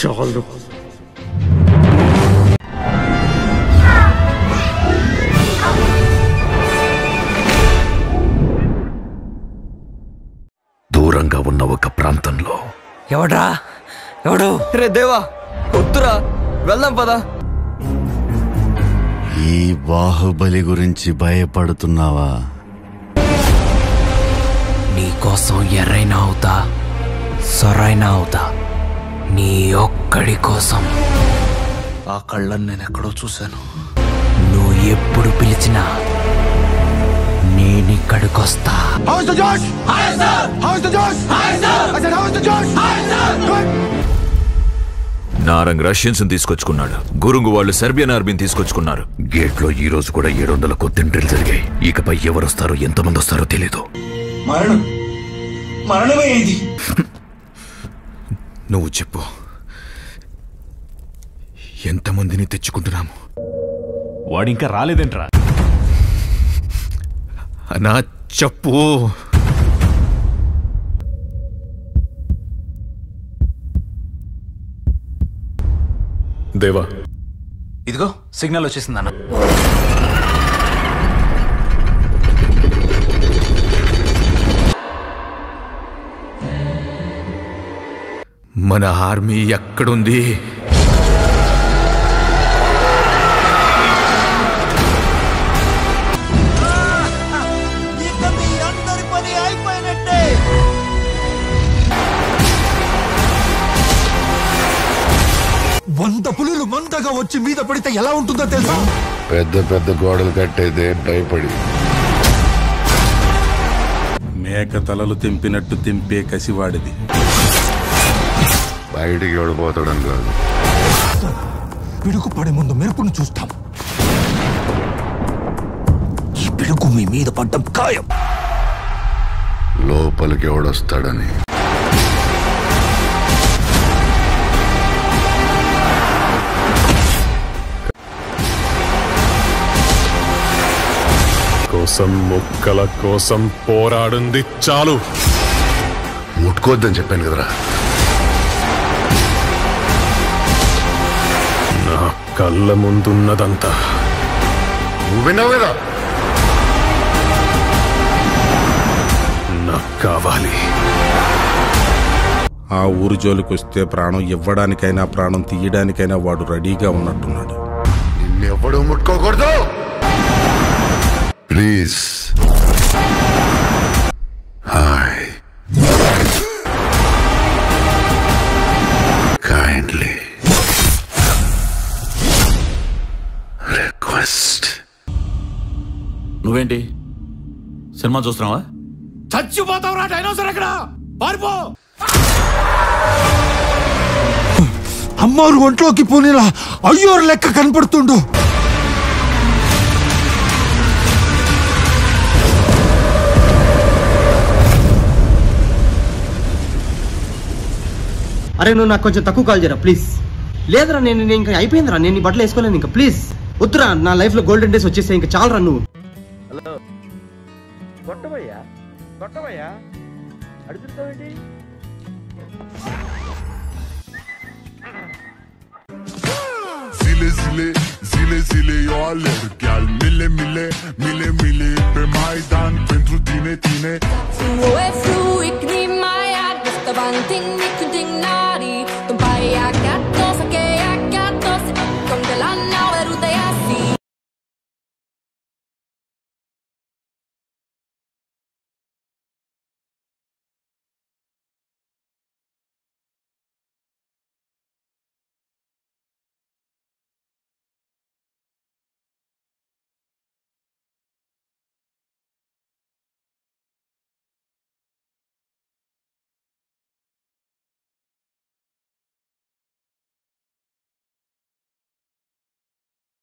చాలు దూరంగా ఉన్న ఒక ప్రాంతంలో ఎవడ్రా ఎవడు రే దేవా వద్దురా వెళ్దాం పదా ఈ బాహుబలి గురించి భయపడుతున్నావా నీకోసం ఎర్రైనా అవుతా సొరైనా అవుతా నీ ఒక్కడి కోసం ఆ కళ్ళని నేను ఎక్కడో చూశాను నువ్వు ఎప్పుడు పిలిచినా నేనిక్కడికొస్తా నారంగ్ రష్యన్స్ తీసుకొచ్చుకున్నాడు గురుంగు వాళ్ళు సెర్బియన్ ఆర్మీని తీసుకొచ్చుకున్నారు గేట్లో ఈ రోజు కూడా ఏడు వందల కొత్తింటలు జరిగాయి ఇకపై ఎవరొస్తారో ఎంతమంది వస్తారో తెలీదు మరణం మరణమే ఇది నువ్వు చెప్పు ఎంతమందిని తెచ్చుకుంటున్నాము వాడింకా రాలేదేంట్రా అనా చెప్పు దేవా ఇదిగో సిగ్నల్ వచ్చేసింది అన్న మన ఆర్మీ ఎక్కడుంది వంద పులులు మందగా వచ్చి మీద పడితే ఎలా ఉంటుందో తెలుసా పెద్ద పెద్ద గోడలు కట్టేదే భయపడి మేక తలలు తెంపినట్టు తెంపే కసివాడిది బయటికి వెళ్ళిపోతాడని కాదు పిడుగు పడే ముందు మెరుపును చూస్తాం ఈ పిడుగు మీ మీద పడ్డం ఖాయం లోపలికి ఎవడొస్తాడని కోసం ముక్కల కోసం పోరాడింది చాలు ముట్టుకోవద్దని చెప్పాను కదరా నా కళ్ళ ముందున్నదంతా నువ్వు విన్నావు కదా నాకు కావాలి ఆ ఊరు జోలికి వస్తే ప్రాణం ఇవ్వడానికైనా ప్రాణం తీయడానికైనా వాడు రెడీగా ఉన్నట్టున్నాడు నిన్నెవ్వడూ ముట్టుకోకూడదు ప్లీజ్ హాయ్ కైండ్లీ రిక్వెస్ట్ నువ్వేంటి సినిమా చూస్తున్నావా చచ్చిపోతావురా డైనోసర్ ఎక్కడ పారిపో అమ్మారు ఒంట్లోకి పోనేలా అయ్యోరు లెక్క కనపడుతుండు అరే నువ్వు నాకు కొంచెం తక్కువ కాల్ చేయరా ప్లీజ్ లేదురా నేను నేను ఇంకా అయిపోయిందిరా నేను ఈ బట్టలు వేసుకోలేను ఇంకా ప్లీజ్ వద్దురా నా లైఫ్ లో గోల్డెన్ డేస్ వచ్చేసాయి ఇంకా చాలరా నువ్వు కొట్టబోయ్యా కొట్టబోయ్యా అడుగుతావేంటి Zile zile, zile zile eu alerg Chiar mile mile, mile mile Pe Maidan pentru tine, tine Du er fluig, ni mig er Hvis der var en ting, vi kunne dinge nær i